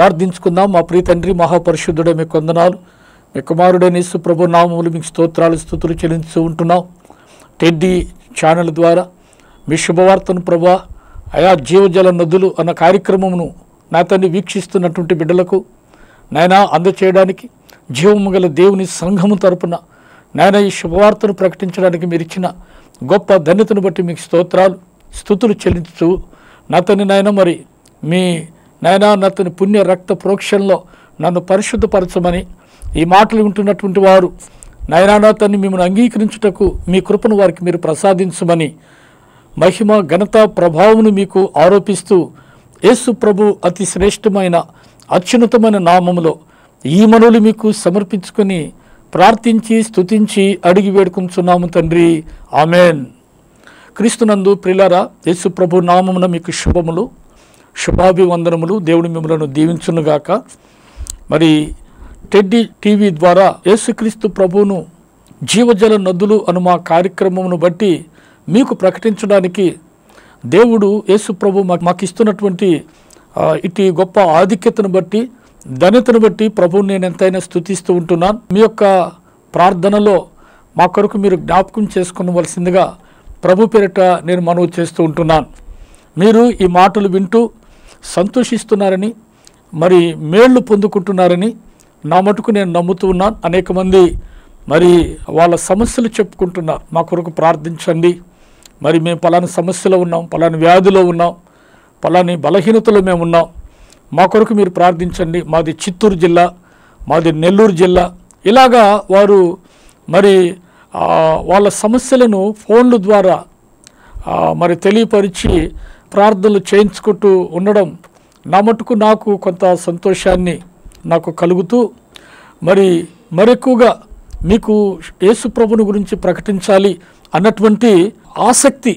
ప్రార్థించుకుందాం మా ప్రియ తండ్రి మహాపరిశుద్ధుడే మీ కొందనాలు మీ కుమారుడైన యేసు ప్రభు నామములు మీకు స్తోత్రాలు స్థుతులు చెల్లించు ఉంటున్నాం టెడ్డీ ఛానల్ ద్వారా మీ శుభవార్తను ప్రభా అయా జీవజల నదులు అన్న కార్యక్రమమును నా తండ్రి వీక్షిస్తున్నటువంటి బిడ్డలకు నాయన అందచేయడానికి జీవము గల దేవుని సంఘము తరపున నాయన ఈ శుభవార్తను ప్రకటించడానికి మీరు ఇచ్చిన గొప్ప ధన్యతను బట్టి మీకు స్తోత్రాలు స్థుతులు చెల్లించు నాతని నాయన మరి మీ నాయన నాతని పుణ్య రక్త ప్రోక్షణలో నన్ను పరిశుద్ధపరచమని ఈ మాటలు వింటున్నటువంటి వారు నాయనా నాతన్ని మిమ్మల్ని అంగీకరించుటకు మీ కృపను వారికి మీరు ప్రసాదించమని మహిమ ఘనత ప్రభావమును మీకు ఆరోపిస్తూ యేసు ప్రభు అతి శ్రేష్టమైన అత్యున్నతమైన నామములో ఈ మనవులు మీకు సమర్పించుకొని ప్రార్థించి స్తుతించి అడిగి వేడుకుంటున్నాము తండ్రి ఆమెన్ క్రీస్తునందు ప్రిలారా యేసు ప్రభు నామమున మీకు శుభములు శుభాభివందనములు దేవుడు మిమ్మలను దీవించునుగాక మరి టెడ్డి టీవీ ద్వారా యేసుక్రీస్తు ప్రభువును జీవజల నదులు అను మా కార్యక్రమమును బట్టి మీకు ప్రకటించడానికి దేవుడు యేసు ప్రభు మాకు మాకు ఇస్తున్నటువంటి ఆ, ఇటు గొప్ప ఆధిక్యతను బట్టి ధన్యతను బట్టి ప్రభువుని నేను ఎంతైనా స్థుతిస్తూ ఉంటున్నాను మీ యొక్క ప్రార్థనలో మా కొరకు మీరు జ్ఞాపకం చేసుకోవలసిందిగా ప్రభు పేరిట నేను మనవి చేస్తూ ఉంటున్నాను మీరు ఈ మాటలు వింటూ సంతోషిస్తున్నారని మరి మేళ్లు పొందుకుంటున్నారని నా మటుకు నేను నమ్ముతూ ఉన్నాను అనేక మంది మరి వాళ్ళ సమస్యలు చెప్పుకుంటున్నారు మా కొరకు ప్రార్థించండి మరి మేము పలాని సమస్యలో ఉన్నాం పలాని వ్యాధిలో ఉన్నాం పలాని బలహీనతలో మేము ఉన్నాం మా కొరకు మీరు ప్రార్థించండి మాది చిత్తూరు జిల్లా మాది నెల్లూరు జిల్లా ఇలాగా వారు మరి ఆ, వాళ్ళ సమస్యలను ఫోన్ల ద్వారా ఆ, మరి తెలియపరిచి ప్రార్థనలు చేయించుకుంటూ ఉండడం నా మటుకు నాకు కొంత సంతోషాన్ని నాకు కలుగుతూ మరి మరెక్కువగా మీకు యేసు ప్రభుని గురించి ప్రకటించాలి అన్నటువంటి ఆసక్తి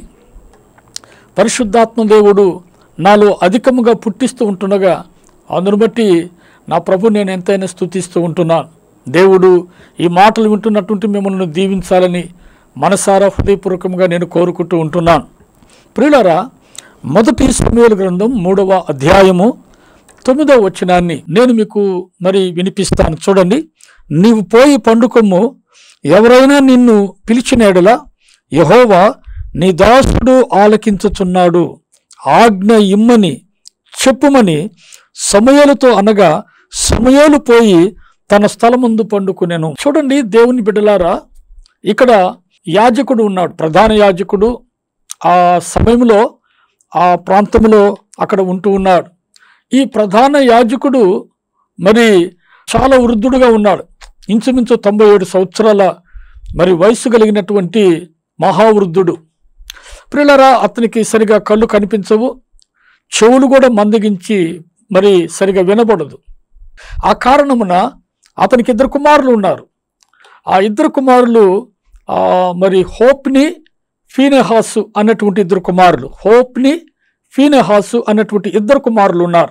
పరిశుద్ధాత్మ దేవుడు నాలో అధికముగా పుట్టిస్తూ ఉంటుండగా అందును బట్టి నా ప్రభు నేను ఎంతైనా స్థుతిస్తూ ఉంటున్నాను దేవుడు ఈ మాటలు వింటున్నటువంటి మిమ్మల్ని దీవించాలని మనసారా హృదయపూర్వకంగా నేను కోరుకుంటూ ఉంటున్నాను ప్రియులారా మొదటి సమయాల గ్రంథం మూడవ అధ్యాయము తొమ్మిదవ వచనాన్ని నేను మీకు మరి వినిపిస్తాను చూడండి నీవు పోయి పండుకొమ్ము ఎవరైనా నిన్ను పిలిచిన ఎడల యహోవా నీ దాసుడు ఆలకించుచున్నాడు ఆజ్ఞ ఇమ్మని చెప్పుమని సమయాలతో అనగా సమయాలు పోయి తన స్థలముందు పండుకునేను చూడండి దేవుని బిడ్డలారా ఇక్కడ యాజకుడు ఉన్నాడు ప్రధాన యాజకుడు ఆ సమయంలో ఆ ప్రాంతంలో అక్కడ ఉంటూ ఉన్నాడు ఈ ప్రధాన యాజకుడు మరి చాలా వృద్ధుడుగా ఉన్నాడు ఇంచుమించు తొంభై ఏడు సంవత్సరాల మరి వయసు కలిగినటువంటి మహావృద్ధుడు ప్రియులరా అతనికి సరిగా కళ్ళు కనిపించవు చెవులు కూడా మందగించి మరి సరిగా వినబడదు ఆ కారణమున అతనికి ఇద్దరు కుమారులు ఉన్నారు ఆ ఇద్దరు కుమారులు ఆ, మరి హోప్ని ఫీనెహాసు అన్నటువంటి ఇద్దరు కుమారులు హోప్ని ఫీనెహాసు అన్నటువంటి ఇద్దరు కుమారులు ఉన్నారు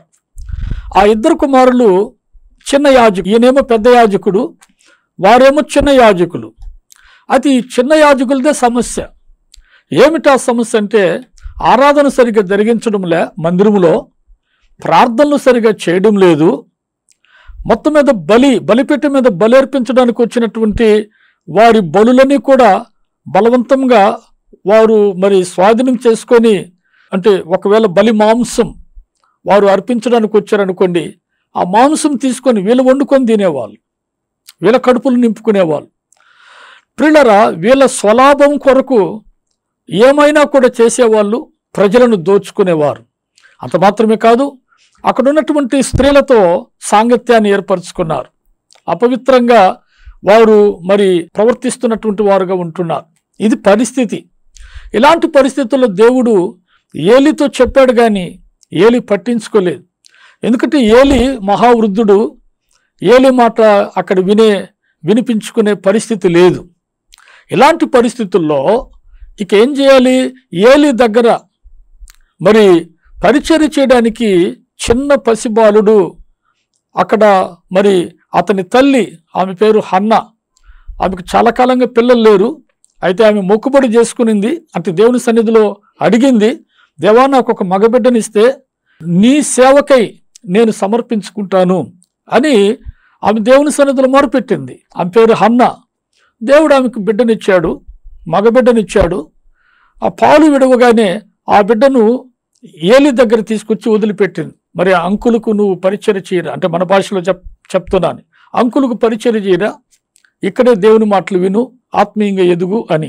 ఆ ఇద్దరు కుమారులు చిన్న యాజకుడు ఈయనేమో పెద్ద యాజకుడు వారేమో చిన్న యాజకులు అది చిన్న యాజకులదే సమస్య ఏమిటా సమస్య అంటే ఆరాధన సరిగ్గా జరిగించడంలే మందిరములో ప్రార్థనలు సరిగా చేయడం లేదు మొత్తం మీద బలి బలిపీఠం మీద బలి అర్పించడానికి వచ్చినటువంటి వారి బలులని కూడా బలవంతంగా వారు మరి స్వాధీనం చేసుకొని అంటే ఒకవేళ బలి మాంసం వారు అర్పించడానికి వచ్చారనుకోండి ఆ మాంసం తీసుకొని వీళ్ళు వండుకొని తినేవాళ్ళు వీళ్ళ కడుపులు నింపుకునేవాళ్ళు ప్రిల్లరా వీళ్ళ స్వలాభం కొరకు ఏమైనా కూడా చేసేవాళ్ళు ప్రజలను దోచుకునేవారు అంత మాత్రమే కాదు అక్కడ ఉన్నటువంటి స్త్రీలతో సాంగత్యాన్ని ఏర్పరచుకున్నారు అపవిత్రంగా వారు మరి ప్రవర్తిస్తున్నటువంటి వారుగా ఉంటున్నారు ఇది పరిస్థితి ఇలాంటి పరిస్థితుల్లో దేవుడు ఏలితో చెప్పాడు కానీ ఏలి పట్టించుకోలేదు ఎందుకంటే ఏలి మహావృద్ధుడు ఏలి మాట అక్కడ వినే వినిపించుకునే పరిస్థితి లేదు ఇలాంటి పరిస్థితుల్లో ఇక ఏం చేయాలి ఏలి దగ్గర మరి పరిచర్య చేయడానికి చిన్న పసిబాలుడు అక్కడ మరి అతని తల్లి ఆమె పేరు హన్న ఆమెకు చాలా కాలంగా పిల్లలు లేరు అయితే ఆమె మొక్కుబడి చేసుకునింది అంటే దేవుని సన్నిధిలో అడిగింది దేవా నాకు ఒక మగబిడ్డనిస్తే నీ సేవకై నేను సమర్పించుకుంటాను అని ఆమె దేవుని సన్నిధిలో మొరపెట్టింది ఆమె పేరు హన్న దేవుడు ఆమెకు బిడ్డనిచ్చాడు మగబిడ్డనిచ్చాడు ఆ పాలు విడవగానే ఆ బిడ్డను ఏలి దగ్గర తీసుకొచ్చి వదిలిపెట్టింది మరి ఆ అంకులకు నువ్వు పరిచయ చేయరా అంటే మన భాషలో చెప్ చెప్తున్నాను అంకులకు పరిచయ చేయరా ఇక్కడే దేవుని మాటలు విను ఆత్మీయంగా ఎదుగు అని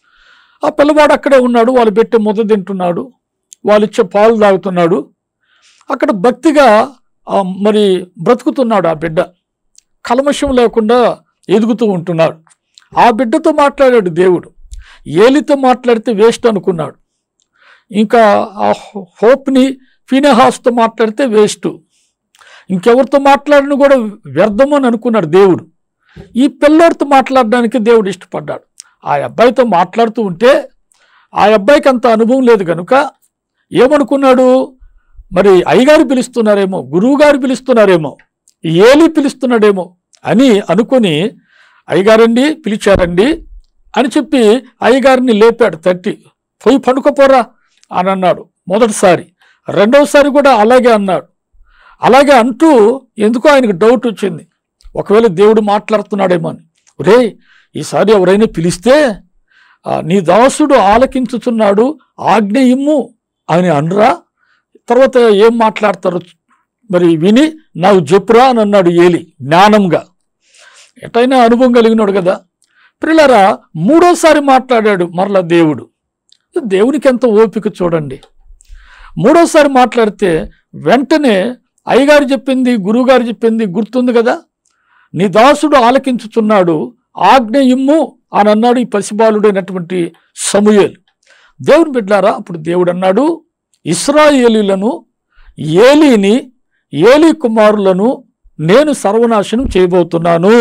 ఆ పిల్లవాడు అక్కడే ఉన్నాడు వాళ్ళు పెట్టే ముద్ద తింటున్నాడు వాళ్ళు ఇచ్చే పాలు తాగుతున్నాడు అక్కడ భక్తిగా ఆ, మరి బ్రతుకుతున్నాడు ఆ బిడ్డ కల్మషం లేకుండా ఎదుగుతూ ఉంటున్నాడు ఆ బిడ్డతో మాట్లాడాడు దేవుడు ఏలితో మాట్లాడితే వేస్ట్ అనుకున్నాడు ఇంకా ఆ హో- హోప్ని ఫినెహాస్తో మాట్లాడితే వేస్ట్ ఇంకెవరితో మాట్లాడిన కూడా వ్యర్థం అని అనుకున్నాడు దేవుడు ఈ పిల్లోడితో మాట్లాడడానికి దేవుడు ఇష్టపడ్డాడు ఆ అబ్బాయితో మాట్లాడుతూ ఉంటే ఆ అబ్బాయికి అంత అనుభవం లేదు కనుక ఏమనుకున్నాడు మరి అయ్యగారు పిలుస్తున్నారేమో గురువుగారు పిలుస్తున్నారేమో ఏలి పిలుస్తున్నాడేమో అని అనుకొని అయ్యగారండి పిలిచారండి అని చెప్పి అయ్యగారిని లేపాడు తట్టి పోయి పడుకోపోరా అని అన్నాడు మొదటిసారి రెండవసారి కూడా అలాగే అన్నాడు అలాగే అంటూ ఎందుకో ఆయనకు డౌట్ వచ్చింది ఒకవేళ దేవుడు మాట్లాడుతున్నాడేమో అని ఒరే ఈసారి ఎవరైనా పిలిస్తే ఆ, నీ దాసుడు ఆలకించుచున్నాడు ఆజ్ఞ ఇమ్ము అని అనరా తర్వాత ఏం మాట్లాడతారు మరి విని నాకు చెప్పురా అని అన్నాడు ఏలి జ్ఞానంగా ఎటైనా అనుభవం కలిగినాడు కదా పిల్లరా మూడోసారి మాట్లాడాడు మరలా దేవుడు దేవునికి ఎంత ఓపిక చూడండి మూడోసారి మాట్లాడితే వెంటనే అయ్యగారు చెప్పింది గురువుగారు చెప్పింది గుర్తుంది కదా నీ దాసుడు ఆలకించుచున్నాడు ఆజ్ఞ ఇమ్ము అని అన్నాడు ఈ పసిబాలుడైనటువంటి సమూయేలు దేవుని బిడ్డారా అప్పుడు దేవుడు అన్నాడు ఇస్రాయేలీలను ఏలీని ఏలీ కుమారులను నేను సర్వనాశనం చేయబోతున్నాను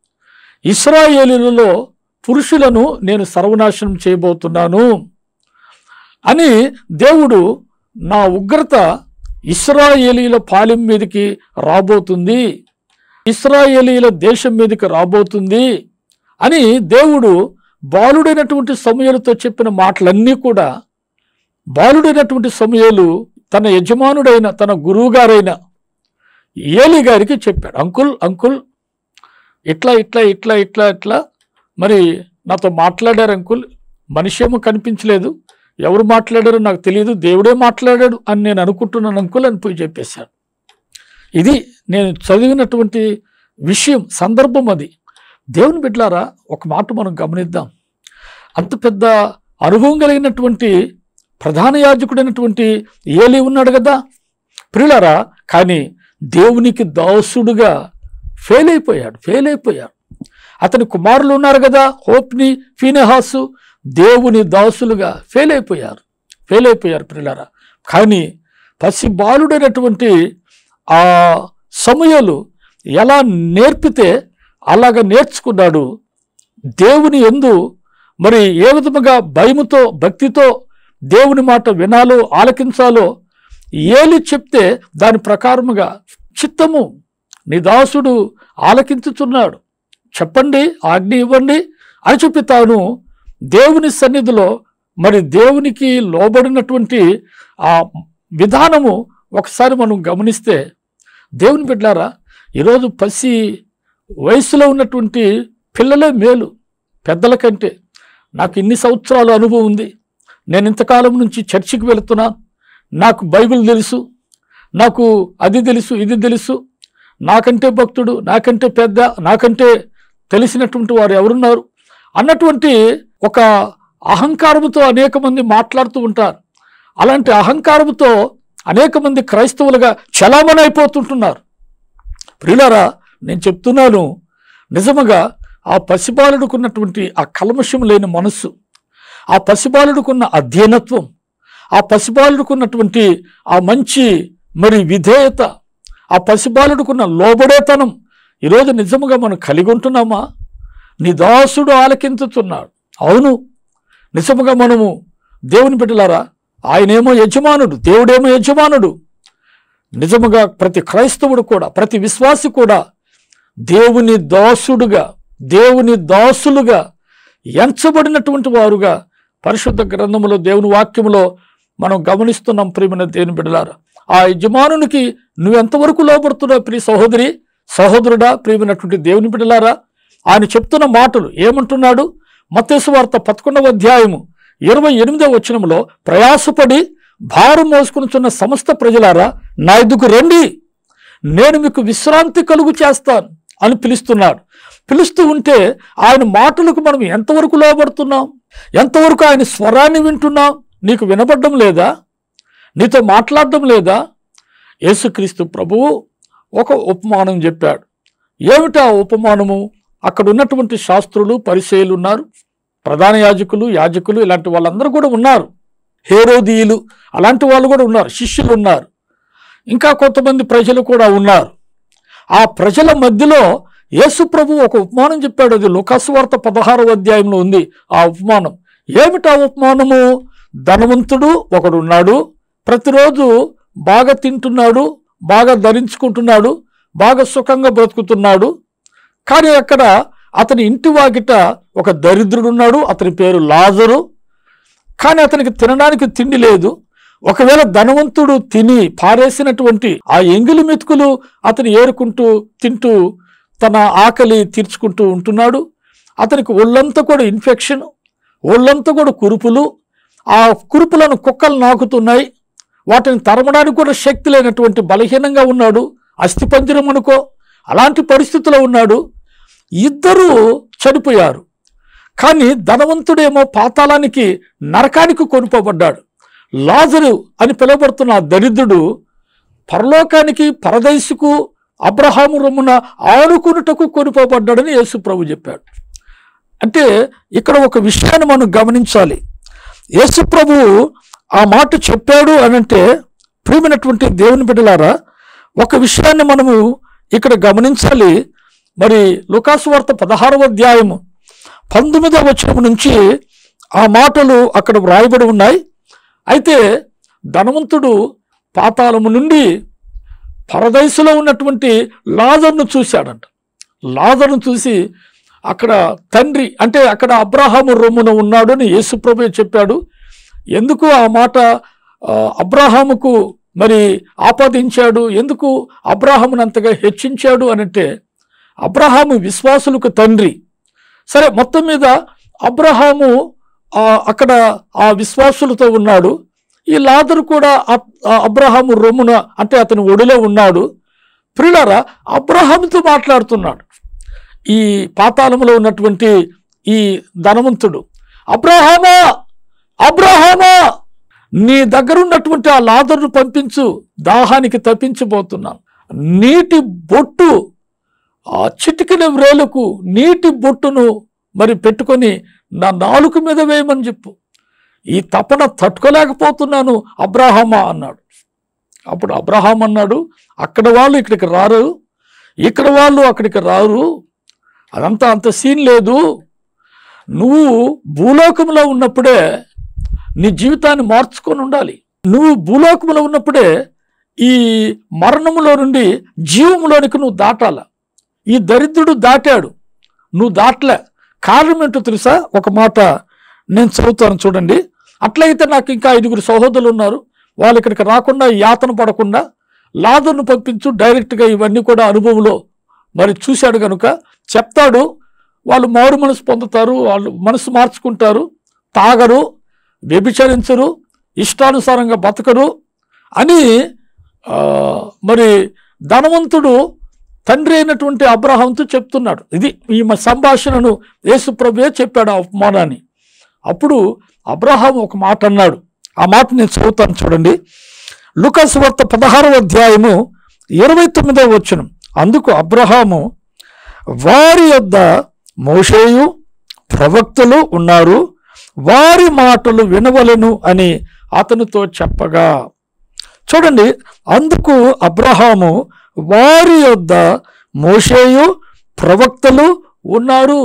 ఇస్రాయేలీలలో పురుషులను నేను సర్వనాశనం చేయబోతున్నాను అని దేవుడు నా ఉగ్రత ఇస్రాయేలీల పాలెం మీదకి రాబోతుంది ఇస్రాయేలీల దేశం మీదకి రాబోతుంది అని దేవుడు బాలుడైనటువంటి సమయాలతో చెప్పిన మాటలన్నీ కూడా బాలుడైనటువంటి సమయాలు తన యజమానుడైన తన గురువుగారైన ఏలి గారికి చెప్పాడు అంకుల్ అంకుల్ ఇట్లా ఇట్లా ఇట్లా ఇట్లా ఇట్లా మరి నాతో మాట్లాడారు అంకుల్ మనిషి ఏమో కనిపించలేదు ఎవరు మాట్లాడారో నాకు తెలియదు దేవుడే మాట్లాడాడు అని నేను అనుకుంటున్నాను అంకుల్ అని పోయి చెప్పేశాడు ఇది నేను చదివినటువంటి విషయం సందర్భం అది దేవుని బిడ్డలారా ఒక మాట మనం గమనిద్దాం అంత పెద్ద అనుభవం కలిగినటువంటి ప్రధాన యాజకుడైనటువంటి ఏలి ఉన్నాడు కదా ప్రియులారా కానీ దేవునికి దాసుడుగా ఫెయిల్ అయిపోయాడు ఫెయిల్ అయిపోయాడు అతని కుమారులు ఉన్నారు కదా హోప్ని ఫీనెహాసు దేవుని దాసులుగా ఫెయిల్ అయిపోయారు ఫెయిల్ అయిపోయారు ప్రియులారా కానీ పసి బాలుడైనటువంటి ఆ సమయాలు ఎలా నేర్పితే అలాగ నేర్చుకున్నాడు దేవుని ఎందు మరి ఏ విధముగా భయముతో భక్తితో దేవుని మాట వినాలో ఆలకించాలో ఏలి చెప్తే దాని ప్రకారముగా చిత్తము నీ దాసుడు ఆలకించుచున్నాడు చెప్పండి ఆజ్ఞ ఇవ్వండి అని చెప్పి తాను దేవుని సన్నిధిలో మరి దేవునికి లోబడినటువంటి ఆ విధానము ఒకసారి మనం గమనిస్తే దేవుని బిడ్డారా ఈరోజు పసి వయసులో ఉన్నటువంటి పిల్లలే మేలు పెద్దల కంటే నాకు ఇన్ని సంవత్సరాల అనుభవం ఉంది నేను ఇంతకాలం నుంచి చర్చికి వెళుతున్నాను నాకు బైబిల్ తెలుసు నాకు అది తెలుసు ఇది తెలుసు నాకంటే భక్తుడు నాకంటే పెద్ద నాకంటే తెలిసినటువంటి వారు ఎవరున్నారు అన్నటువంటి ఒక అహంకారముతో అనేక మంది మాట్లాడుతూ ఉంటారు అలాంటి అహంకారముతో అనేక మంది క్రైస్తవులుగా చలామణి అయిపోతుంటున్నారు ప్రియులారా నేను చెప్తున్నాను నిజముగా ఆ పసిబాలుడుకున్నటువంటి ఆ కల్మషం లేని మనస్సు ఆ పసిబాలుడుకున్న అధ్యయనత్వం ఆ పసిబాలుడుకున్నటువంటి ఆ మంచి మరి విధేయత ఆ పసిబాలుడుకున్న లోబడేతనం ఈరోజు నిజముగా మనం కలిగి ఉంటున్నామా నీ దాసుడు ఆలకించుతున్నాడు అవును నిజముగా మనము దేవుని బిడ్డలారా ఆయనేమో యజమానుడు దేవుడేమో యజమానుడు నిజముగా ప్రతి క్రైస్తవుడు కూడా ప్రతి విశ్వాసి కూడా దేవుని దాసుడుగా దేవుని దాసులుగా ఎంచబడినటువంటి వారుగా పరిశుద్ధ గ్రంథములో దేవుని వాక్యములో మనం గమనిస్తున్నాం ప్రియమైన దేవుని బిడ్డలారా ఆ యజమానునికి నువ్వెంతవరకు లోపడుతున్నావు ప్రియ సహోదరి సహోదరుడా ప్రియమైనటువంటి దేవుని బిడ్డలారా ఆయన చెప్తున్న మాటలు ఏమంటున్నాడు మత్తేసు వార్త పదకొండవ అధ్యాయము ఇరవై ఎనిమిదవ వచనంలో ప్రయాసపడి భారం మోసుకునిచున్న సమస్త ప్రజలారా నా ఎదుకు రండి నేను మీకు విశ్రాంతి కలుగు చేస్తాను అని పిలుస్తున్నాడు పిలుస్తూ ఉంటే ఆయన మాటలకు మనం ఎంతవరకు లోబడుతున్నాం ఎంతవరకు ఆయన స్వరాన్ని వింటున్నాం నీకు వినపడడం లేదా నీతో మాట్లాడడం లేదా యేసుక్రీస్తు ప్రభువు ఒక ఉపమానం చెప్పాడు ఏమిటా ఉపమానము అక్కడ ఉన్నటువంటి శాస్త్రులు పరిచయులు ఉన్నారు ప్రధాన యాజకులు యాజకులు ఇలాంటి వాళ్ళందరూ కూడా ఉన్నారు హేరోదీయులు అలాంటి వాళ్ళు కూడా ఉన్నారు శిష్యులు ఉన్నారు ఇంకా కొంతమంది ప్రజలు కూడా ఉన్నారు ఆ ప్రజల మధ్యలో యేసు ప్రభు ఒక ఉపమానం చెప్పాడు అది లుకాసువార్త పదహారవ అధ్యాయంలో ఉంది ఆ ఉపమానం ఏమిటి ఆ ఉపమానము ధనవంతుడు ఒకడు ఉన్నాడు ప్రతిరోజు బాగా తింటున్నాడు బాగా ధరించుకుంటున్నాడు బాగా సుఖంగా బ్రతుకుతున్నాడు కానీ అక్కడ అతని ఇంటి వాకిట ఒక దరిద్రుడు ఉన్నాడు అతని పేరు లాజరు కానీ అతనికి తినడానికి తిండి లేదు ఒకవేళ ధనవంతుడు తిని పారేసినటువంటి ఆ ఎంగిలి మెతుకులు అతను ఏరుకుంటూ తింటూ తన ఆకలి తీర్చుకుంటూ ఉంటున్నాడు అతనికి ఒళ్ళంతా కూడా ఇన్ఫెక్షన్ ఒళ్ళంతా కూడా కురుపులు ఆ కురుపులను కుక్కలు నాకుతున్నాయి వాటిని తరమడానికి కూడా శక్తి లేనటువంటి బలహీనంగా ఉన్నాడు అస్థిపంజరం అనుకో అలాంటి పరిస్థితిలో ఉన్నాడు ఇద్దరూ చనిపోయారు కానీ ధనవంతుడేమో పాతాళానికి నరకానికి కొనుకోబడ్డాడు లాజరు అని పిలువబడుతున్న ఆ దరిద్రుడు పరలోకానికి పరదైసుకు అబ్రహాము రొమ్మున ఆనుకునుటకు కొనుకోబడ్డాడని యేసు ప్రభు చెప్పాడు అంటే ఇక్కడ ఒక విషయాన్ని మనం గమనించాలి యేసు ప్రభు ఆ మాట చెప్పాడు అనంటే ప్రియమైనటువంటి దేవుని బిడ్డలారా ఒక విషయాన్ని మనము ఇక్కడ గమనించాలి మరి లుకాసు వార్త పదహారవ అధ్యాయము పంతొమ్మిదవ వచనం నుంచి ఆ మాటలు అక్కడ వ్రాయబడి ఉన్నాయి అయితే ధనవంతుడు పాతాళము నుండి పరదైసులో ఉన్నటువంటి లాజర్ను చూశాడంట లాజర్ను చూసి అక్కడ తండ్రి అంటే అక్కడ అబ్రాహాము రొమ్మున ఉన్నాడు అని యేసుప్రభు చెప్పాడు ఎందుకు ఆ మాట ఆ, అబ్రాహాముకు మరి ఆపాదించాడు ఎందుకు అబ్రాహామును అంతగా హెచ్చించాడు అనంటే అబ్రహాము విశ్వాసులకు తండ్రి సరే మొత్తం మీద అబ్రహాము ఆ, అక్కడ ఆ విశ్వాసులతో ఉన్నాడు ఈ లాదరు కూడా అబ్- ఆ అబ్రహాము రొమ్మున అంటే అతని ఒడిలో ఉన్నాడు ప్రియులారా అబ్రహాముతో మాట్లాడుతున్నాడు ఈ పాతాళంలో ఉన్నటువంటి ఈ ధనవంతుడు అబ్రహామా అబ్రహామా నీ దగ్గర ఉన్నటువంటి ఆ లాదరును పంపించు దాహానికి తప్పించబోతున్నాను నీటి బొట్టు ఆ చిటికిన వ్రేలుకు నీటి బొట్టును మరి పెట్టుకొని నా నాలుక మీద వేయమని చెప్పు ఈ తపన తట్టుకోలేకపోతున్నాను అబ్రాహమా అన్నాడు అప్పుడు అబ్రహాం అన్నాడు అక్కడ వాళ్ళు ఇక్కడికి రారు ఇక్కడ వాళ్ళు అక్కడికి రారు అదంతా అంత సీన్ లేదు నువ్వు భూలోకంలో ఉన్నప్పుడే నీ జీవితాన్ని మార్చుకొని ఉండాలి నువ్వు భూలోకంలో ఉన్నప్పుడే ఈ మరణములో నుండి జీవములోనికి నువ్వు దాటాల ఈ దరిద్రుడు దాటాడు నువ్వు దాటలే కారణం ఏంటో తెలుసా ఒక మాట నేను చదువుతాను చూడండి అట్లయితే నాకు ఇంకా ఐదుగురు సహోదరులు ఉన్నారు వాళ్ళు ఇక్కడికి రాకుండా యాతన పడకుండా లాదర్ను పంపించు డైరెక్ట్గా ఇవన్నీ కూడా అనుభవంలో మరి చూశాడు కనుక చెప్తాడు వాళ్ళు మారు మనసు పొందుతారు వాళ్ళు మనసు మార్చుకుంటారు తాగరు వ్యభిచరించరు ఇష్టానుసారంగా బతకరు అని ఆ, మరి ధనవంతుడు తండ్రి అయినటువంటి అబ్రహాంతో చెప్తున్నాడు ఇది ఈ మ- సంభాషణను యేసుప్రభుయే చెప్పాడు ఆ ఉపమానాన్ని అప్పుడు అబ్రహాం ఒక మాట అన్నాడు ఆ మాట నేను చదువుతాను చూడండి లుకాస్ వార్త పదహారవ అధ్యాయము ఇరవై తొమ్మిదవ వచనం అందుకు అబ్రహాము వారి యొద్ద మోషేయు ప్రవక్తలు ఉన్నారు వారి మాటలు వినవలెను అని అతనితో చెప్పగా చూడండి అందుకు అబ్రహాము వారి యొద్ద మోషేయు ప్రవక్తలు ఉన్నారు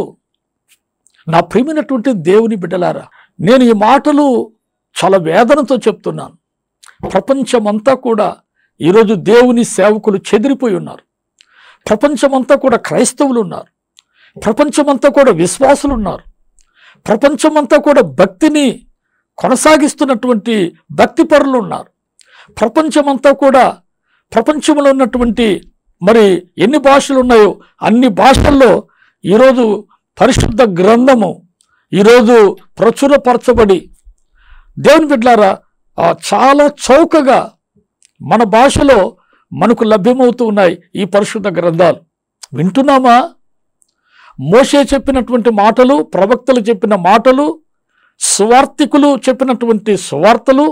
నా ప్రియమైనటువంటి దేవుని బిడ్డలారా నేను ఈ మాటలు చాలా వేదనతో చెప్తున్నాను ప్రపంచమంతా కూడా ఈరోజు దేవుని సేవకులు చెదిరిపోయి ఉన్నారు ప్రపంచమంతా కూడా క్రైస్తవులు ఉన్నారు ప్రపంచమంతా కూడా విశ్వాసులు ఉన్నారు ప్రపంచమంతా కూడా భక్తిని కొనసాగిస్తున్నటువంటి భక్తి పరులు ఉన్నారు ప్రపంచమంతా కూడా ప్రపంచంలో ఉన్నటువంటి మరి ఎన్ని భాషలు ఉన్నాయో అన్ని భాషల్లో ఈరోజు పరిశుద్ధ గ్రంథము ఈరోజు ప్రచురపరచబడి దేవుని బిడ్డారా ఆ, చాలా చౌకగా మన భాషలో మనకు లభ్యమవుతూ ఉన్నాయి ఈ పరిశుద్ధ గ్రంథాలు వింటున్నామా మోషే చెప్పినటువంటి మాటలు ప్రవక్తలు చెప్పిన మాటలు స్వార్థికులు చెప్పినటువంటి స్వార్థలు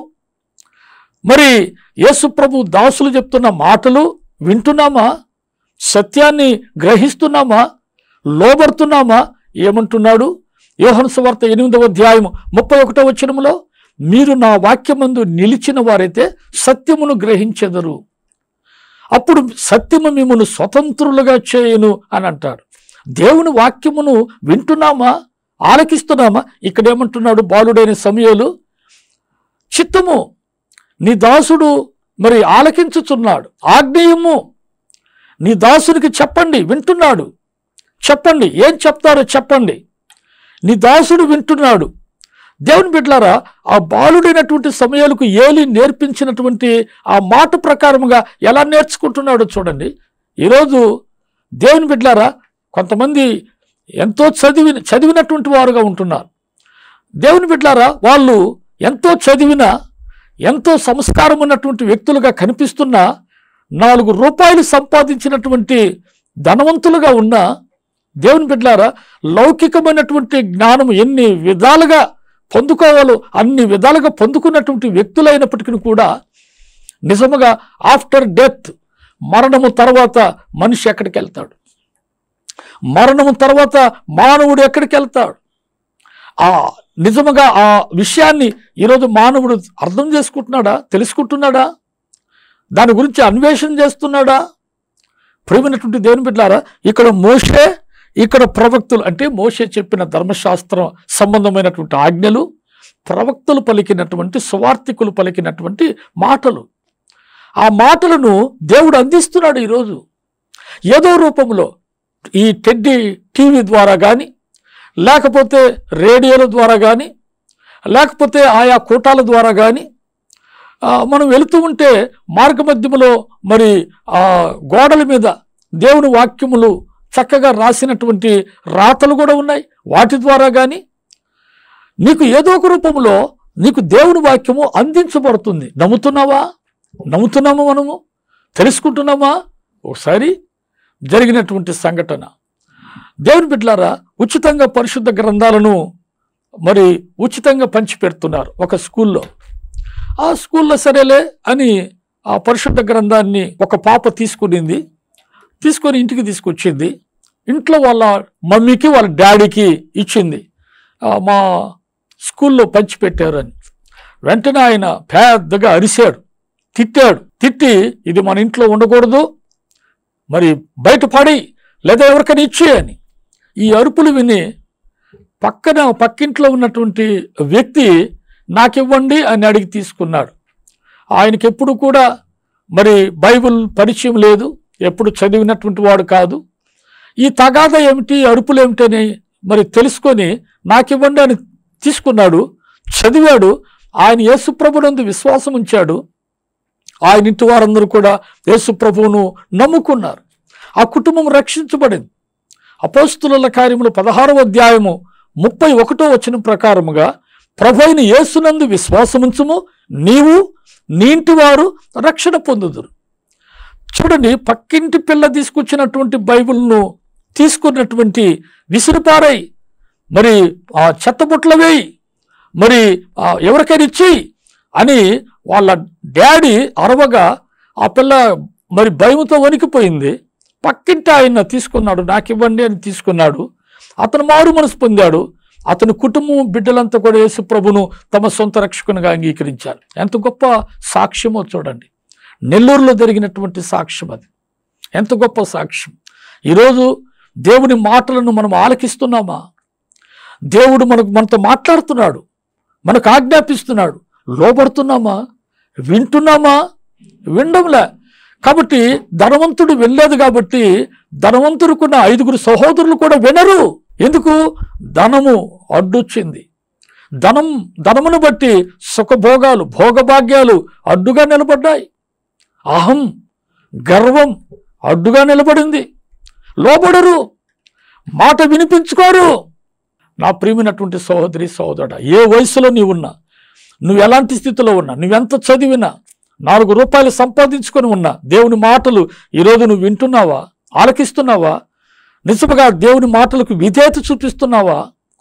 మరి యేసుప్రభు దాసులు చెప్తున్న మాటలు వింటున్నామా సత్యాన్ని గ్రహిస్తున్నామా లోబడుతున్నామా ఏమంటున్నాడు యోహన్ సువార్త ఎనిమిదవ అధ్యాయం ముప్పై ఒకటో వచనములో మీరు నా వాక్యమందు నిలిచిన వారైతే సత్యమును గ్రహించెదరు అప్పుడు సత్యము మిమ్మల్ని స్వతంత్రులుగా చేయను అని అంటాడు దేవుని వాక్యమును వింటున్నామా ఆలకిస్తున్నామా ఇక్కడ ఏమంటున్నాడు బాలుడైన సమయాలు చిత్తము నీ దాసుడు మరి ఆలకించుచున్నాడు ఆగ్నేయము నీ దాసునికి చెప్పండి వింటున్నాడు చెప్పండి ఏం చెప్తారో చెప్పండి నీ దాసుడు వింటున్నాడు దేవుని బిడ్డలారా ఆ బాలుడైనటువంటి సమయాలకు ఏలి నేర్పించినటువంటి ఆ మాట ప్రకారముగా ఎలా నేర్చుకుంటున్నాడో చూడండి ఈరోజు దేవుని బిడ్డలారా కొంతమంది ఎంతో చదివి చదివినటువంటి వారుగా ఉంటున్నారు దేవుని బిడ్డలారా వాళ్ళు ఎంతో చదివిన ఎంతో సంస్కారం ఉన్నటువంటి వ్యక్తులుగా కనిపిస్తున్నా నాలుగు రూపాయలు సంపాదించినటువంటి ధనవంతులుగా ఉన్న దేవుని బిడ్డలారా లౌకికమైనటువంటి జ్ఞానం ఎన్ని విధాలుగా పొందుకోవాలో అన్ని విధాలుగా పొందుకున్నటువంటి వ్యక్తులైనప్పటికీ కూడా నిజముగా ఆఫ్టర్ డెత్ మరణము తర్వాత మనిషి ఎక్కడికి వెళ్తాడు మరణము తర్వాత మానవుడు ఎక్కడికి వెళ్తాడు ఆ నిజముగా ఆ విషయాన్ని ఈరోజు మానవుడు అర్థం చేసుకుంటున్నాడా తెలుసుకుంటున్నాడా దాని గురించి అన్వేషణ చేస్తున్నాడా ప్రియమైనటువంటి దేవుని బిడ్డారా ఇక్కడ మోషే ఇక్కడ ప్రవక్తులు అంటే మోషే చెప్పిన ధర్మశాస్త్రం సంబంధమైనటువంటి ఆజ్ఞలు ప్రవక్తలు పలికినటువంటి స్వార్థికులు పలికినటువంటి మాటలు ఆ మాటలను దేవుడు అందిస్తున్నాడు ఈరోజు ఏదో రూపంలో ఈ టెడ్డి టీవీ ద్వారా కానీ లేకపోతే రేడియోల ద్వారా కానీ లేకపోతే ఆయా కూటాల ద్వారా కానీ మనం వెళుతూ ఉంటే మార్గమధ్యములో మరి ఆ గోడల మీద దేవుని వాక్యములు చక్కగా రాసినటువంటి రాతలు కూడా ఉన్నాయి వాటి ద్వారా కానీ నీకు ఏదో ఒక రూపంలో నీకు దేవుని వాక్యము అందించబడుతుంది నమ్ముతున్నావా నమ్ముతున్నామా మనము తెలుసుకుంటున్నామా ఒకసారి జరిగినటువంటి సంఘటన దేవుని బిడ్డలారా ఉచితంగా పరిశుద్ధ గ్రంథాలను మరి ఉచితంగా పంచిపెడుతున్నారు ఒక స్కూల్లో ఆ స్కూల్లో సరేలే అని ఆ పరిశుద్ధ గ్రంథాన్ని ఒక పాప తీసుకునింది తీసుకొని ఇంటికి తీసుకొచ్చింది ఇంట్లో వాళ్ళ మమ్మీకి వాళ్ళ డాడీకి ఇచ్చింది ఆ, మా స్కూల్లో పంచిపెట్టారని వెంటనే ఆయన పెద్దగా అరిశాడు తిట్టాడు తిట్టి ఇది మన ఇంట్లో ఉండకూడదు మరి బయట పడి లేదా ఎవరికైనా ఇచ్చే అని ఈ అరుపులు విని పక్కన పక్కింట్లో ఉన్నటువంటి వ్యక్తి నాకివ్వండి అని అడిగి తీసుకున్నాడు ఆయనకి ఎప్పుడు కూడా మరి బైబిల్ పరిచయం లేదు ఎప్పుడు చదివినటువంటి వాడు కాదు ఈ తగాద ఏమిటి అరుపులు ఏమిటని మరి తెలుసుకొని నాకివ్వండి అని తీసుకున్నాడు చదివాడు ఆయన యేసుప్రభునందు విశ్వాసం ఉంచాడు ఆయన ఇంటి వారందరూ కూడా యేసుప్రభువును నమ్ముకున్నారు ఆ కుటుంబం రక్షించబడింది అపోస్తుల కార్యములు పదహారవ అధ్యాయము ముప్పై ఒకటో వచ్చిన ప్రకారముగా ప్రభు అయిన యేసునందు విశ్వాసముంచుము నీవు నీ ఇంటి వారు రక్షణ పొందుదురు చూడండి పక్కింటి పిల్ల తీసుకొచ్చినటువంటి బైబిల్ను తీసుకున్నటువంటి విసిరిపారై మరి ఆ చెత్తబుట్ల వేయి మరి ఆ ఎవరికైనా ఇచ్చేయి అని వాళ్ళ డాడీ అరవగా ఆ పిల్ల మరి భయంతో వణికిపోయింది పక్కింటి ఆయన తీసుకున్నాడు నాకు ఇవ్వండి అని తీసుకున్నాడు అతను మారు మనసు పొందాడు అతని కుటుంబం బిడ్డలంతా కూడా యేసు ప్రభును తమ సొంత రక్షకునిగా అంగీకరించారు ఎంత గొప్ప సాక్ష్యమో చూడండి నెల్లూరులో జరిగినటువంటి సాక్ష్యం అది ఎంత గొప్ప సాక్ష్యం ఈరోజు దేవుని మాటలను మనం ఆలకిస్తున్నామా దేవుడు మనకు మనతో మాట్లాడుతున్నాడు మనకు ఆజ్ఞాపిస్తున్నాడు లోబడుతున్నామా వింటున్నామా వినడంలే కాబట్టి ధనవంతుడు వెళ్ళలేదు కాబట్టి ధనవంతుడుకున్న ఐదుగురు సహోదరులు కూడా వినరు ఎందుకు ధనము అడ్డొచ్చింది ధనం ధనమును బట్టి సుఖభోగాలు భోగభాగ్యాలు అడ్డుగా నిలబడ్డాయి అహం గర్వం అడ్డుగా నిలబడింది లోబడరు మాట వినిపించుకోరు నా ప్రియమైనటువంటి సహోదరి సహోదరుడ ఏ వయసులో నీవున్నా నువ్వు ఎలాంటి స్థితిలో ఉన్నా నువ్వెంత చదివినా నాలుగు రూపాయలు సంపాదించుకొని ఉన్నా దేవుని మాటలు ఈరోజు నువ్వు వింటున్నావా ఆలకిస్తున్నావా నిజముగా దేవుని మాటలకు విధేయత చూపిస్తున్నావా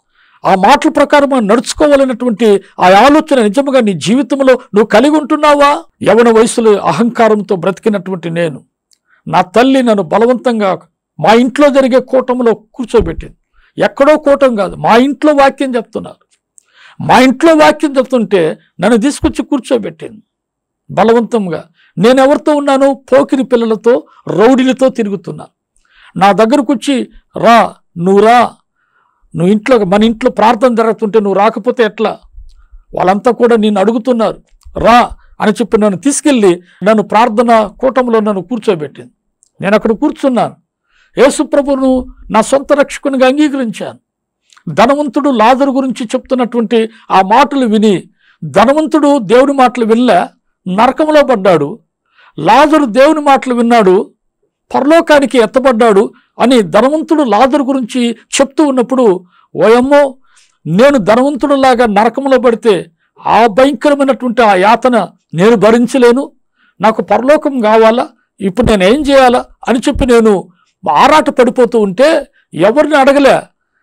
ఆ మాటల ప్రకారం నడుచుకోవాలన్నటువంటి ఆ ఆలోచన నిజముగా నీ జీవితంలో నువ్వు కలిగి ఉంటున్నావా యవన వయసులో అహంకారంతో బ్రతికినటువంటి నేను నా తల్లి నన్ను బలవంతంగా మా ఇంట్లో జరిగే కూటంలో కూర్చోబెట్టింది ఎక్కడో కూటం కాదు మా ఇంట్లో వాక్యం చెప్తున్నారు మా ఇంట్లో వాక్యం చెప్తుంటే నన్ను తీసుకొచ్చి కూర్చోబెట్టింది బలవంతంగా నేను ఎవరితో ఉన్నాను పోకిరి పిల్లలతో రౌడీలతో తిరుగుతున్నాను నా దగ్గరకు వచ్చి రా నువ్వు రా నువ్వు ఇంట్లో మన ఇంట్లో ప్రార్థన జరుగుతుంటే నువ్వు రాకపోతే ఎట్లా వాళ్ళంతా కూడా నిన్ను అడుగుతున్నారు రా అని చెప్పి నన్ను తీసుకెళ్ళి నన్ను ప్రార్థన కూటంలో నన్ను కూర్చోబెట్టింది నేను అక్కడ కూర్చున్నాను యేసుప్రభును నా సొంత రక్షకునిగా అంగీకరించాను ధనవంతుడు లాజరు గురించి చెప్తున్నటువంటి ఆ మాటలు విని ధనవంతుడు దేవుని మాటలు వినలే నరకంలో పడ్డాడు లాజరు దేవుని మాటలు విన్నాడు పరలోకానికి ఎత్తబడ్డాడు అని ధనవంతుడు లాజరు గురించి చెప్తూ ఉన్నప్పుడు ఓయమ్మో నేను ధనవంతుడులాగా నరకంలో పడితే ఆ భయంకరమైనటువంటి ఆ యాతన నేను భరించలేను నాకు పరలోకం కావాలా ఇప్పుడు నేను ఏం చేయాలా అని చెప్పి నేను ఆరాట పడిపోతూ ఉంటే ఎవరిని అడగలే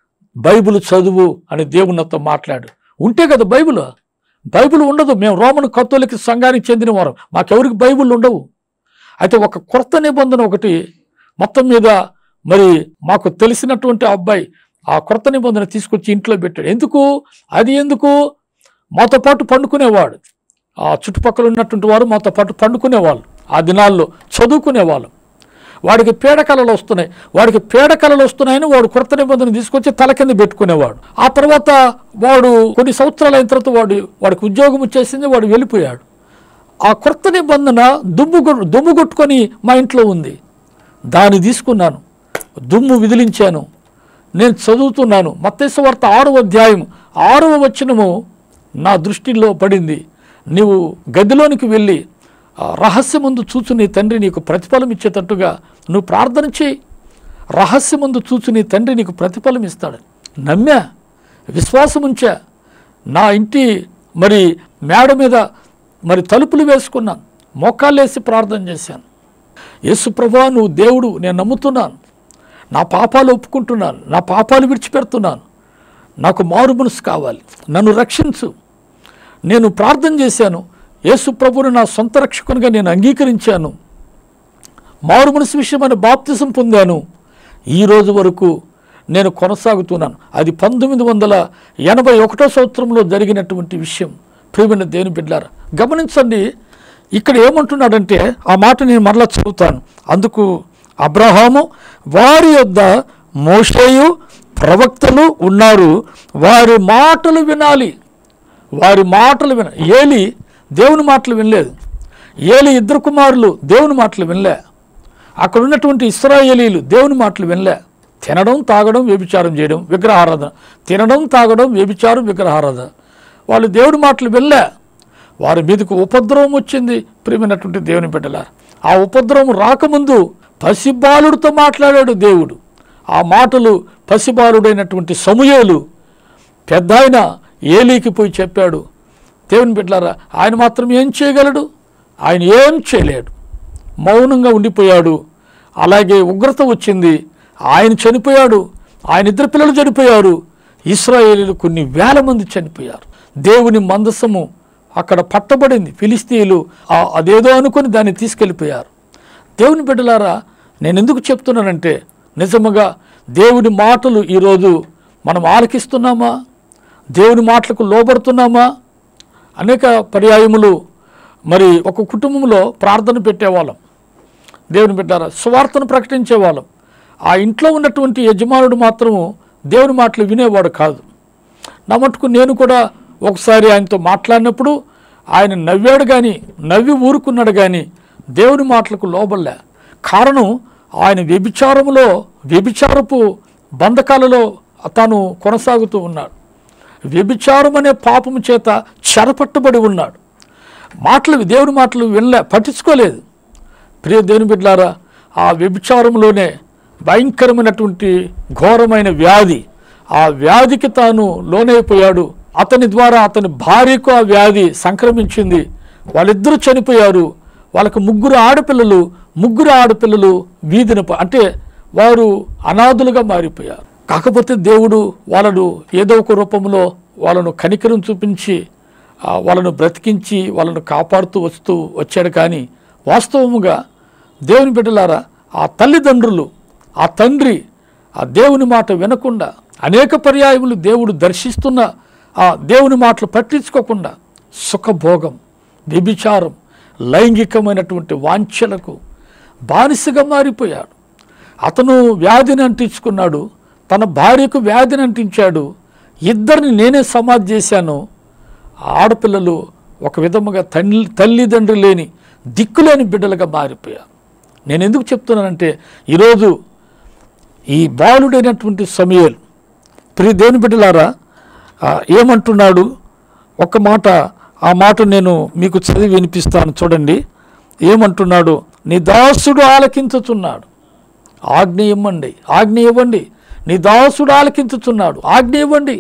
బైబిల్ చదువు అని దేవుని నాతో మాట్లాడు ఉంటే కదా బైబిల్ బైబిల్ ఉండదు మేము రోమన్ కత్తోలిక సంఘానికి చెందిన వారం మాకెవరికి బైబిల్ ఉండవు అయితే ఒక కొత్త నిబంధన ఒకటి మొత్తం మీద మరి మాకు తెలిసినటువంటి ఆ అబ్బాయి ఆ కొత్త నిబంధన తీసుకొచ్చి ఇంట్లో పెట్టాడు ఎందుకు అది ఎందుకు మాతో పాటు పండుకునేవాడు ఆ చుట్టుపక్కల ఉన్నటువంటి వారు మాతో పాటు పండుకునేవాళ్ళు ఆ దినాల్లో చదువుకునేవాళ్ళు వాడికి పీడకలలు వస్తున్నాయి వాడికి పీడకలలు వస్తున్నాయని వాడు కొత్త నిబంధన తీసుకొచ్చి తల కింద పెట్టుకునేవాడు ఆ తర్వాత వాడు కొన్ని సంవత్సరాలు అయిన తర్వాత వాడు వాడికి ఉద్యోగం వచ్చేసింది వాడు వెళ్ళిపోయాడు ఆ కొత్త నిబంధన దుమ్ము కొ- దుమ్ము కొట్టుకొని మా ఇంట్లో ఉంది దాన్ని తీసుకున్నాను దుమ్ము విదిలించాను నేను చదువుతున్నాను మత్తేసు వార్త ఆరవ అధ్యాయం ఆరవ వచనము నా దృష్టిలో పడింది నీవు గదిలోనికి వెళ్ళి ఆ రహస్యమందు చూచు నీ తండ్రి నీకు ప్రతిఫలం ఇచ్చేటట్టుగా నువ్వు ప్రార్థన చేయి రహస్యమందు చూచు నీ తండ్రి నీకు ప్రతిఫలం ఇస్తాడు నమ్మా విశ్వాసం ఉంచా నా ఇంటి మరి మేడ మీద మరి తలుపులు వేసుకున్నాను మోకాళ్ళేసి ప్రార్థన చేశాను యేసు ప్రభా నువ్వు దేవుడు నేను నమ్ముతున్నాను నా పాపాలు ఒప్పుకుంటున్నాను నా పాపాలు విడిచిపెడుతున్నాను నాకు మారు మనసు కావాలి నన్ను రక్షించు నేను ప్రార్థన చేశాను యేసు ప్రభుని నా సొంత రక్షకునిగా నేను అంగీకరించాను మారు మనసు విషయమైన బాప్తిజం పొందాను ఈ రోజు వరకు నేను కొనసాగుతున్నాను అది పంతొమ్మిది వందల ఎనభై ఒకటో సంవత్సరంలో జరిగినటువంటి విషయం ప్రియమైన దేవుని బిడ్డారా గమనించండి ఇక్కడ ఏమంటున్నాడంటే ఆ మాట నేను మరలా చదువుతాను అందుకు అబ్రహాము వారి యొద్ద మోషేయు ప్రవక్తలు ఉన్నారు వారి మాటలు వినాలి వారి మాటలు విన ఏలి దేవుని మాటలు వినలేదు ఏలి ఇద్దరు కుమారులు దేవుని మాటలు వినలే అక్కడ ఉన్నటువంటి ఇస్రాయేలీలు దేవుని మాటలు వినలే తినడం తాగడం వ్యభిచారం చేయడం విగ్రహారాధన తినడం తాగడం వ్యభిచారం విగ్రహారాధన వాళ్ళు దేవుని మాటలు వినలే వారి మీదకు ఉపద్రవం వచ్చింది ప్రియమైనటువంటి దేవుని బిడ్డలారు ఆ ఉపద్రవం రాకముందు పసిబాలుడితో మాట్లాడాడు దేవుడు ఆ మాటలు పసిబాలుడైనటువంటి సమూయేలు పెద్ద ఆయన ఏలీకి పోయి చెప్పాడు దేవుని బిడ్డలారా ఆయన మాత్రం ఏం చేయగలడు ఆయన ఏం చేయలేడు మౌనంగా ఉండిపోయాడు అలాగే ఉగ్రత వచ్చింది ఆయన చనిపోయాడు ఆయన ఇద్దరు పిల్లలు చనిపోయారు ఇస్రాయేలీలు కొన్ని వేల మంది చనిపోయారు దేవుని మందసము అక్కడ పట్టబడింది ఫిలిస్తీన్లు ఆ- అదేదో అనుకొని దాన్ని తీసుకెళ్ళిపోయారు దేవుని బిడ్డలారా నేను ఎందుకు చెప్తున్నానంటే నిజముగా దేవుని మాటలు ఈరోజు మనం ఆలకిస్తున్నామా దేవుని మాటలకు లోబడుతున్నామా అనేక పర్యాయములు మరి ఒక కుటుంబంలో ప్రార్థన పెట్టేవాళ్ళం దేవుని బిడ్డారా సువార్తను ప్రకటించేవాళ్ళం ఆ ఇంట్లో ఉన్నటువంటి యజమానుడు మాత్రము దేవుని మాటలు వినేవాడు కాదు నా మటుకు నేను కూడా ఒకసారి ఆయనతో మాట్లాడినప్పుడు ఆయన నవ్వాడు కానీ నవ్వి ఊరుకున్నాడు కానీ దేవుని మాటలకు లోబడలే కారణం ఆయన వ్యభిచారములో వ్యభిచారపు బంధకాలలో తాను కొనసాగుతూ ఉన్నాడు వ్యభిచారం అనే పాపము చేత చెరపట్టబడి ఉన్నాడు మాటలు దేవుని మాటలు వినలే పట్టించుకోలేదు ప్రియ దేవుని బిడ్డలారా ఆ వ్యభిచారంలోనే భయంకరమైనటువంటి ఘోరమైన వ్యాధి ఆ వ్యాధికి తాను లోనైపోయాడు అతని ద్వారా అతని భార్యకు ఆ వ్యాధి సంక్రమించింది వాళ్ళిద్దరూ చనిపోయారు వాళ్ళకి ముగ్గురు ఆడపిల్లలు ముగ్గురు ఆడపిల్లలు వీధిన ప- అంటే వారు అనాథులుగా మారిపోయారు కాకపోతే దేవుడు వాళ్ళను ఏదో ఒక రూపంలో వాళ్ళను కనికరం చూపించి ఆ, వాళ్ళను బ్రతికించి వాళ్ళను కాపాడుతూ వస్తూ వచ్చాడు కానీ వాస్తవముగా దేవుని బిడ్డలారా ఆ తల్లిదండ్రులు ఆ తండ్రి ఆ దేవుని మాట వినకుండా అనేక పర్యాయములు దేవుడు దర్శిస్తున్న ఆ దేవుని మాటలు పట్టించుకోకుండా సుఖభోగం వ్యభిచారం లైంగికమైనటువంటి వాంఛలకు బానిసగా మారిపోయాడు అతను వ్యాధిని అంటించుకున్నాడు తన భార్యకు వ్యాధిని అంటించాడు ఇద్దరిని నేనే సమాధి చేశాను ఆ ఆడపిల్లలు ఒక విధముగా తల్లి తల్లిదండ్రులు లేని దిక్కులేని బిడ్డలుగా మారిపోయారు నేను ఎందుకు చెప్తున్నానంటే ఈరోజు ఈ బాలుడైనటువంటి సమయలు ప్రియ దేవుని బిడ్డలారా ఆ, ఏమంటున్నాడు ఒక మాట ఆ మాట నేను మీకు చదివి వినిపిస్తాను చూడండి ఏమంటున్నాడు నీ దాసుడు ఆలకించుచున్నాడు ఆజ్ఞ ఇవ్వండి ఆజ్ఞ ఇవ్వండి నీ దాసుడు ఆలకించుచున్నాడు ఆజ్ఞ ఇవ్వండి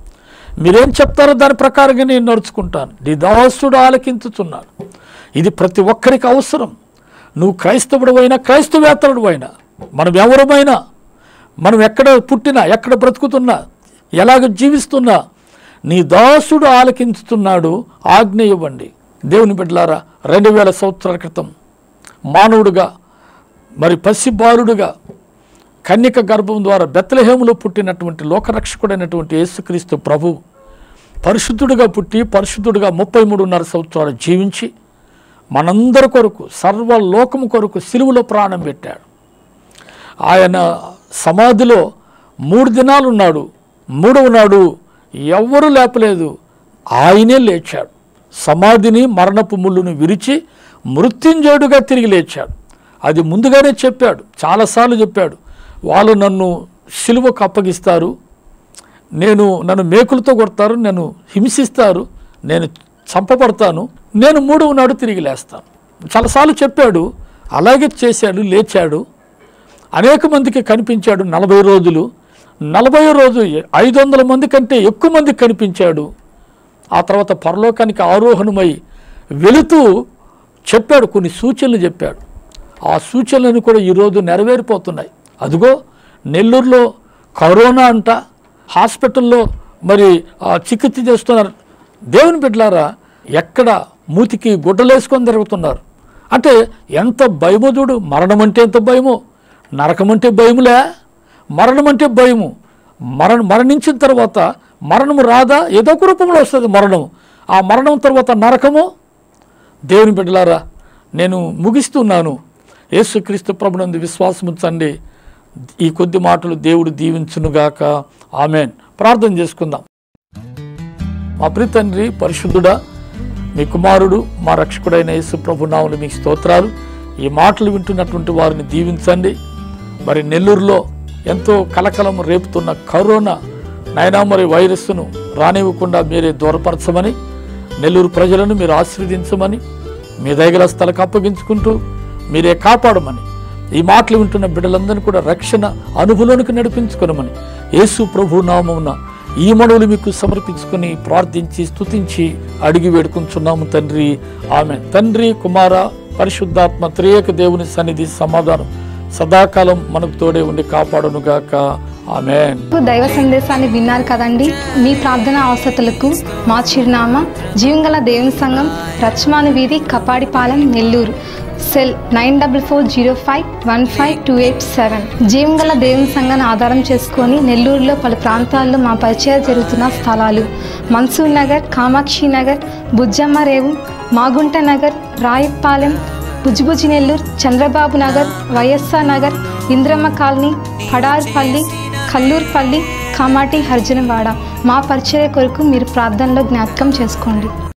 మీరేం చెప్తారో దాని ప్రకారంగా నేను నడుచుకుంటాను నీ దాసుడు ఆలకించుచున్నాడు ఇది ప్రతి ఒక్కరికి అవసరం నువ్వు క్రైస్తవుడు క్రైస్తవేతరుడు అయినా మనం ఎవరమైనా మనం ఎక్కడ పుట్టినా ఎక్కడ బ్రతుకుతున్నా ఎలాగ జీవిస్తున్నా నీ దాసుడు ఆలకించుతున్నాడు ఆజ్ఞ ఇవ్వండి దేవుని బిడ్డలారా రెండు వేల సంవత్సరాల క్రితం మానవుడుగా మరి పసి బాలుడుగా కన్యక గర్భం ద్వారా బెత్తలహేములో పుట్టినటువంటి లోకరక్షకుడైనటువంటి యేసుక్రీస్తు ప్రభు పరిశుద్ధుడిగా పుట్టి పరిశుద్ధుడిగా ముప్పై మూడున్నర సంవత్సరాలు జీవించి మనందరి కొరకు సర్వలోకము కొరకు సిలువలో ప్రాణం పెట్టాడు ఆయన సమాధిలో మూడు దినాలు ఉన్నాడు మూడవ నాడు ఎవ్వరూ లేపలేదు ఆయనే లేచాడు సమాధిని మరణపు ముళ్ళును విరిచి మృత్యుంజయుడుగా తిరిగి లేచాడు అది ముందుగానే చెప్పాడు చాలాసార్లు చెప్పాడు వాళ్ళు నన్ను సిలువకు అప్పగిస్తారు నేను నన్ను మేకులతో కొడతారు నన్ను హింసిస్తారు నేను చంపబడతాను నేను మూడవ నాడు తిరిగి లేస్తాను చాలాసార్లు చెప్పాడు అలాగే చేశాడు లేచాడు అనేక మందికి కనిపించాడు నలభై రోజులు నలభై రోజు ఐదు వందల మంది కంటే ఎక్కువ మందికి కనిపించాడు ఆ తర్వాత పరలోకానికి ఆరోహణమై వెళుతూ చెప్పాడు కొన్ని సూచనలు చెప్పాడు ఆ సూచనలను కూడా ఈరోజు నెరవేరిపోతున్నాయి అదిగో నెల్లూరులో కరోనా అంట హాస్పిటల్లో మరి ఆ, చికిత్స చేస్తున్నారు దేవుని బిడ్డలారా ఎక్కడ మూతికి గుడ్డలేసుకొని తిరుగుతున్నారు అంటే ఎంత భయమో చూడు మరణం అంటే ఎంత భయమో నరకం అంటే భయములే మరణం అంటే భయము మరణ మరణించిన తర్వాత మరణము రాదా ఏదో ఒక రూపంలో వస్తుంది మరణం ఆ మరణం తర్వాత నరకము దేవుని బిడ్డలారా నేను ముగిస్తున్నాను యేసుక్రీస్తు ప్రభునందు విశ్వాసం ఉంచండి ఈ కొద్ది మాటలు దేవుడు దీవించునుగాక ఆమెన్ ప్రార్థన చేసుకుందాం మా ప్రియ తండ్రి పరిశుద్ధుడా మీ కుమారుడు మా రక్షకుడైన యేసు ప్రభు నామములు మీకు స్తోత్రాలు ఈ మాటలు వింటున్నటువంటి వారిని దీవించండి మరి నెల్లూరులో ఎంతో కలకలం రేపుతున్న కరోనా నైనా మరి వైరస్ను రానివ్వకుండా మీరే దూరపరచమని నెల్లూరు ప్రజలను మీరు ఆశీర్వదించమని మీ దగ్గర స్థలకు అప్పగించుకుంటూ మీరే కాపాడమని ఈ మాటలు వింటున్న బిడ్డలందరినీ కూడా రక్షణ అనుభవంలోనికి నడిపించుకొనమని యేసు ప్రభు నామమున ఈ మనవులు మీకు సమర్పించుకొని ప్రార్థించి స్తుతించి అడిగి వేడుకుంటున్నాము తండ్రి ఆమె తండ్రి కుమార పరిశుద్ధాత్మ త్రియేక దేవుని సన్నిధి సమాధానం సదాకాలం మనకు తోడే ఉండి కాపాడునుగాక ఆమెన్ దైవ సందేశాన్ని విన్నారు కదండి మీ ప్రార్థన అవసరతలకు మా చిరునామా జీవంగల దేవుని సంఘం రచ్మాను వీధి Kapadipalem Nellore cell nine double four zero five one five two eight seven జీవంగల దేవుని సంఘాన్ని ఆధారం చేసుకొని నెల్లూరులో పలు ప్రాంతాల్లో మా పరిచయాలు జరుగుతున్న స్థలాలు మన్సూర్ నగర్ కామాక్షి నగర్ బుజ్జమ్మ రేవు మాగుంట నగర్ రాయపాలెం బుజ్జిబుజ్జి నెల్లూరు చంద్రబాబు నగర్ వైఎస్ఆర్ నగర్ ఇంద్రమ్మ కాలనీ పడార్పల్లి కల్లూర్పల్లి కామాటి హర్జనవాడ మా పరిచయ కొరకు మీరు ప్రార్థనలో జ్ఞాపకం చేసుకోండి